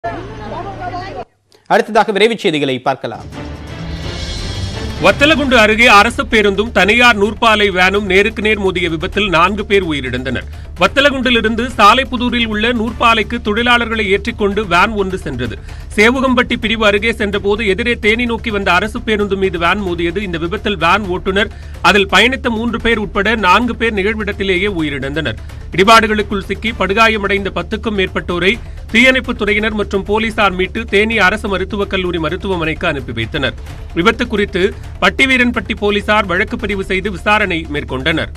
அடுத்ததாக விரைவுச் செய்திகளை பார்க்கலாம் வத்தலகுண்டு அருகே அரசு பேருந்தும் தனியார் நூற்பாலை வேனும் நேருக்கு நேர் மோதிய விபத்தில் நான்கு பேர் உயிரிழந்தனர் வத்தலகுண்டிலிருந்து சாலைப்புதூரில் உள்ள நூற்பாலைக்கு தொழிலாளர்களை ஏற்றிக்கொண்டு வேன் ஒன்று சென்றது சேவுகம்பட்டி பிரிவு அருகே சென்றபோது எதிரே தேனி நோக்கி வந்த அரசு பேருந்து மீது வேன் மோதியது இந்த விபத்தில் வேன் ஓட்டுநர் அதில் பயணித்த மூன்று பேர் உட்பட நான்கு பேர் நிகழ்விடத்திலேயே உயிரிழந்தனர் இடிபாடுகளுக்குள் சிக்கி படுகாயமடைந்த பத்துக்கும் மேற்பட்டோரை தீயணைப்புத் துறையினர் மற்றும் போலீசார் மீட்டு தேனி அரசு மருத்துவக் கல்லூரி மருத்துவமனைக்கு அனுப்பி வைத்தனர் விபத்து குறித்து பட்டிவீரன்பட்டி போலீசார் வழக்கு பதிவு செய்து விசாரணை மேற்கொண்டனர்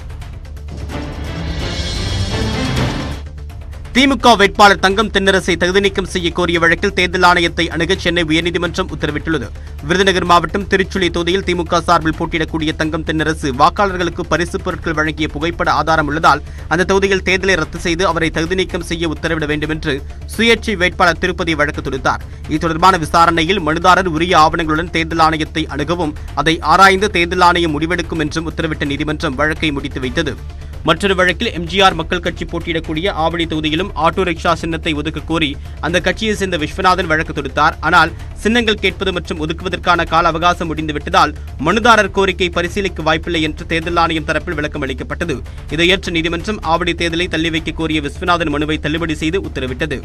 திமுக வேட்பாளர் தங்கம் தென்னரசை தகுதி நீக்கம் செய்ய கோரிய வழக்கில் தேர்தல் ஆணையத்தை அணுக சென்னை உயர்நீதிமன்றம் உத்தரவிட்டுள்ளது விருதுநகர் மாவட்டம் திருச்சுழி தொகுதியில் திமுக சார்பில் போட்டியிடக்கூடிய தங்கம் தென்னரசு வாக்காளர்களுக்கு பரிசுப் பொருட்கள் வழங்கிய புகைப்பட ஆதாரம் உள்ளதால் அந்த தொகுதியில் தேர்தலை ரத்து செய்து அவரை தகுதி நீக்கம் செய்ய உத்தரவிட வேண்டும் என்று சுயேட்சை வேட்பாளர் திருப்பதி வழக்கு தொடுத்தார் இது தொடர்பான விசாரணையில் மனுதாரர் உரிய ஆவணங்களுடன் தேர்தல் ஆணையத்தை அணுகவும் அதை ஆராய்ந்து தேர்தல் ஆணையம் முடிவெடுக்கும் என்றும் உத்தரவிட்ட நீதிமன்றம் வழக்கை முடித்து வைத்தது மற்றொரு வழக்கில் எம்ஜிஆர் மக்கள் கட்சி போட்டியிடக்கூடிய ஆவடி தொகுதியிலும் ஆட்டோ ரிக்ஷா சின்னத்தை ஒதுக்க கோரி அந்த கட்சியை சேர்ந்த விஸ்வநாதன் வழக்கு தொடுத்தார் ஆனால் சின்னங்கள் கேட்பது மற்றும் ஒதுக்குவதற்கான கால அவகாசம் முடிந்துவிட்டதால் மனுதாரர் கோரிக்கை பரிசீலிக்க வாய்ப்பில்லை என்று தேர்தல் ஆணையம் தரப்பில் விளக்கம் அளிக்கப்பட்டது இதை ஏற்ற நீதிமன்றம் ஆவடி தேர்தலை தள்ளி வைக்க கோரிய விஸ்வநாதன் மனுவை தள்ளுபடி செய்து உத்தரவிட்டது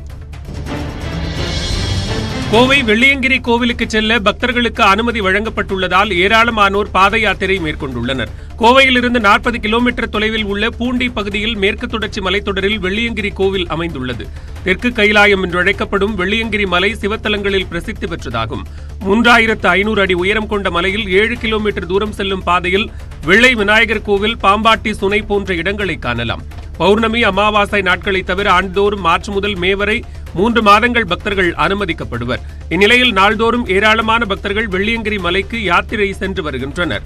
கோவை வெள்ளியங்கிரி கோவிலுக்கு செல்ல பக்தர்களுக்கு அனுமதி வழங்கப்பட்டுள்ளதால் ஏராளமானோர் பாத யாத்திரை மேற்கொண்டுள்ளனர் கோவையிலிருந்து நாற்பது கிலோமீட்டர் தொலைவில் உள்ள பூண்டி பகுதியில் மேற்கு தொடர்ச்சி மலைத்தொடரில் வெள்ளியங்கிரி கோவில் அமைந்துள்ளது தெற்கு கைலாயம் என்று அழைக்கப்படும் வெள்ளியங்கிரி மலை சிவத்தலங்களில் பிரசித்தி பெற்றதாகும் மூன்றாயிரத்து ஐநூறு அடி உயரம் கொண்ட மலையில் ஏழு கிலோமீட்டர் தூரம் செல்லும் பாதையில் வெள்ளை விநாயகர் கோவில் பாம்பாட்டி சுனை போன்ற இடங்களை காணலாம் பௌர்ணமி அமாவாசை நாட்களை தவிர ஆண்டுதோறும் மார்ச் முதல் மே வரை மூன்று மாதங்கள் பக்தர்கள் அனுமதிக்கப்படுவர் இந்நிலையில் நாள்தோறும் ஏராளமான பக்தர்கள் வெள்ளியங்கிரி மலைக்கு யாத்திரை சென்று வருகின்றனர்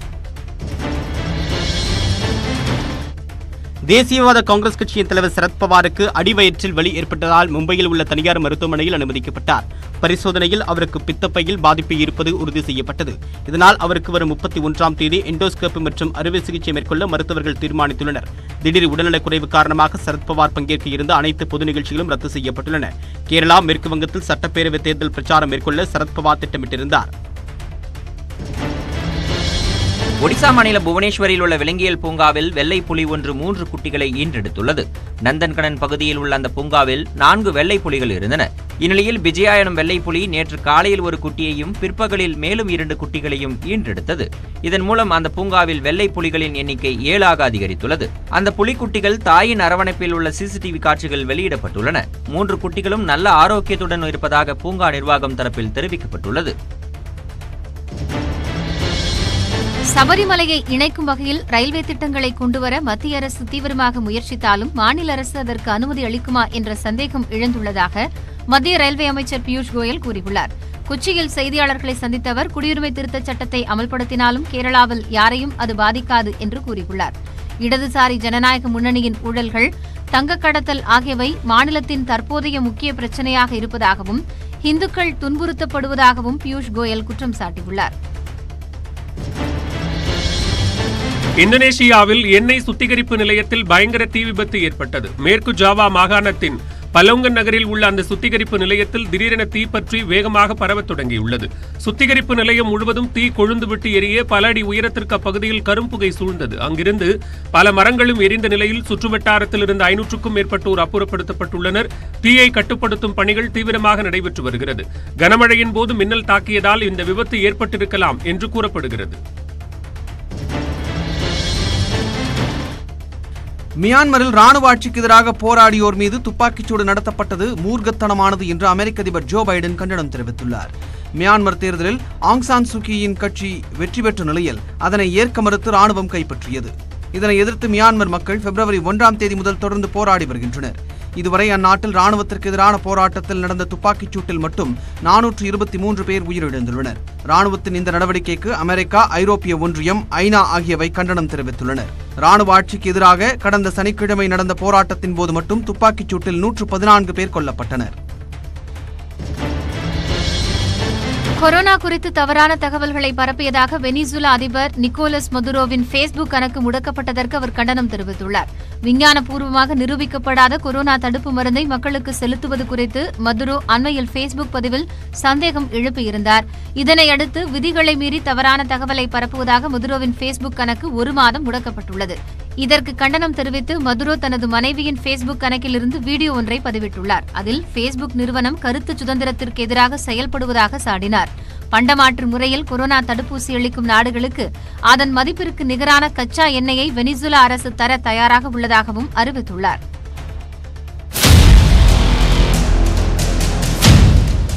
தேசியவாத காங்கிரஸ் கட்சியின் தலைவர் சரத்பவாருக்கு அடிவயிற்றில் வலி ஏற்பட்டதால் மும்பையில் உள்ள தனியார் மருத்துவமனையில் அனுமதிக்கப்பட்டார் பரிசோதனையில் அவருக்கு பித்தப்பையில் பாதிப்பு இருப்பது உறுதி செய்யப்பட்டது இதனால் அவருக்கு வரும் முப்பத்தி ஒன்றாம் தேதி எண்டோஸ்கோபி மற்றும் அறுவை சிகிச்சை மேற்கொள்ள மருத்துவர்கள் தீர்மானித்துள்ளனர் திடீர் உடல்நலக்குறைவு காரணமாக சரத்பவார் பங்கேற்க இருந்த அனைத்து பொது நிகழ்ச்சிகளும் ரத்து செய்யப்பட்டுள்ளன கேரளா மேற்கு வங்கத்தில் சட்டப்பேரவை தேர்தல் பிரச்சாரம் மேற்கொள்ள சரத்பவார் திட்டமிட்டிருந்தார் ஒடிசா மாநில புவனேஸ்வரில் உள்ள விலங்கியல் பூங்காவில் வெள்ளை புலி ஒன்று மூன்று குட்டிகளை ஈன்றெடுத்துள்ளது நந்தன்கணன் பகுதியில் உள்ள அந்த பூங்காவில் நான்கு வெள்ளை புலிகள் இருந்தன இந்நிலையில் விஜயா எனும் வெள்ளை புலி நேற்று காலையில் ஒரு குட்டியையும் பிற்பகலில் மேலும் இரண்டு குட்டிகளையும் ஈன்றெடுத்தது இதன் மூலம் அந்த பூங்காவில் வெள்ளை புலிகளின் எண்ணிக்கை ஏழாக அதிகரித்துள்ளது அந்த புலிக்குட்டிகள் தாயின் அரவணைப்பில் உள்ள சிசிடிவி காட்சிகள் வெளியிடப்பட்டுள்ளன மூன்று குட்டிகளும் நல்ல ஆரோக்கியத்துடன் இருப்பதாக பூங்கா நிர்வாகம் தரப்பில் தெரிவிக்கப்பட்டுள்ளது சபரிமலையை இணைக்கும் வகையில் ரயில்வே திட்டங்களை கொண்டுவர மத்திய அரசு தீவிரமாக முயற்சித்தாலும் மாநில அரசு அதற்கு அனுமதி அளிக்குமா என்ற சந்தேகம் எழுந்துள்ளதாக மத்திய ரயில்வே அமைச்சர் பியூஷ் கோயல் கூறியுள்ளார் கொச்சியில் செய்தியாளர்களை சந்தித்த அவர் குடியுரிமை திருத்தச் சட்டத்தை அமல்படுத்தினாலும் கேரளாவில் யாரையும் அது பாதிக்காது என்று கூறியுள்ளார் இடதுசாரி ஜனநாயக முன்னணியின் ஊழல்கள் தங்க கடத்தல் ஆகியவை மாநிலத்தின் தற்போதைய முக்கிய பிரச்சனையாக இருப்பதாகவும் இந்துக்கள் துன்புறுத்தப்படுவதாகவும் பியூஷ் கோயல் குற்றம் சாட்டியுள்ளார் இந்தோனேஷியாவில் எண்ணெய் சுத்திகரிப்பு நிலையத்தில் பயங்கர தீ விபத்து ஏற்பட்டது மேற்கு ஜாவா மாகாணத்தின் பலோங்கன் நகரில் உள்ள அந்த சுத்திகரிப்பு நிலையத்தில் திடீரென தீ பற்றி வேகமாக பரவத் தொடங்கியுள்ளது சுத்திகரிப்பு நிலையம் முழுவதும் தீ கொழுந்துவிட்டு எரிய பல அடி உயரத்திற்கு அப்பகுதியில் கரும்புகை சூழ்ந்தது அங்கிருந்து பல மரங்களும் எரிந்த நிலையில் சுற்றுவட்டாரத்தில் இருந்த ஐநூற்றுக்கும் மேற்பட்டோர் அப்புறப்படுத்தப்பட்டுள்ளனர் தீயை கட்டுப்படுத்தும் பணிகள் தீவிரமாக நடைபெற்று வருகிறது கனமழையின் போது மின்னல் தாக்கியதால் இந்த விபத்து ஏற்பட்டிருக்கலாம் என்று கூறப்படுகிறது மியான்மரில் ராணுவ ஆட்சிக்கு எதிராக போராடியோர் மீது துப்பாக்கிச்சூடு நடத்தப்பட்டது மூர்க்கத்தனமானது என்று அமெரிக்க அதிபர் ஜோ பைடன் கண்டனம் தெரிவித்துள்ளார் மியான்மர் தேர்தலில் ஆங் சான் சுகியின் கட்சி வெற்றி பெற்ற நிலையில் அதனை ஏற்க மறுத்து ராணுவம் கைப்பற்றியது இதனை எதிர்த்து மியான்மர் மக்கள் பிப்ரவரி ஒன்றாம் தேதி முதல் தொடர்ந்து போராடி வருகின்றனர் இதுவரை அந்நாட்டில் ராணுவத்திற்கு எதிரான போராட்டத்தில் நடந்த துப்பாக்கிச் சூட்டில் மட்டும் நானூற்று இருபத்தி மூன்று பேர் உயிரிழந்துள்ளனர் ராணுவத்தின் இந்த நடவடிக்கைக்கு அமெரிக்கா ஐரோப்பிய ஒன்றியம் ஐநா ஆகியவை கண்டனம் தெரிவித்துள்ளனர் ராணுவ ஆட்சிக்கு எதிராக கடந்த சனிக்கிழமை நடந்த போராட்டத்தின் போது மட்டும் துப்பாக்கிச் சூட்டில் நூற்று பதினான்கு பேர் கொல்லப்பட்டனர் கொரோனா குறித்து தவறான தகவல்களை பரப்பியதாக வெனிசுலா அதிபர் நிக்கோலஸ் மதுரோவின் ஃபேஸ்புக் கணக்கு முடக்கப்பட்டதற்கு அவர் கண்டனம் தெரிவித்துள்ளார் விஞ்ஞானபூர்வமாக நிரூபிக்கப்படாத கொரோனா தடுப்பு மருந்தை மக்களுக்கு செலுத்துவது குறித்து மதுரோ அண்மையில் ஃபேஸ்புக் பதிவில் சந்தேகம் எழுப்பியிருந்தார் இதனையடுத்து விதிகளை மீறி தவறான தகவலை பரப்புவதாக மதுரோவின் ஃபேஸ்புக் கணக்கு ஒரு மாதம் முடக்கப்பட்டுள்ளது இதற்கு கண்டனம் தெரிவித்து மதுரோ தனது மனைவியின் ஃபேஸ்புக் கணக்கிலிருந்து வீடியோ ஒன்றை பதிவிட்டுள்ளார் அதில் ஃபேஸ்புக் நிறுவனம் கருத்து சுதந்திரத்திற்கு எதிராக செயல்படுவதாக சாடினார் பண்டமாற்று முறையில் கொரோனா தடுப்பூசி அளிக்கும் நாடுகளுக்கு அதன் மதிப்பிற்கு நிகரான கச்சா எண்ணெயை வெனிசுலா அரசு தர தயாராக உள்ளதாகவும் அறிவித்துள்ளார்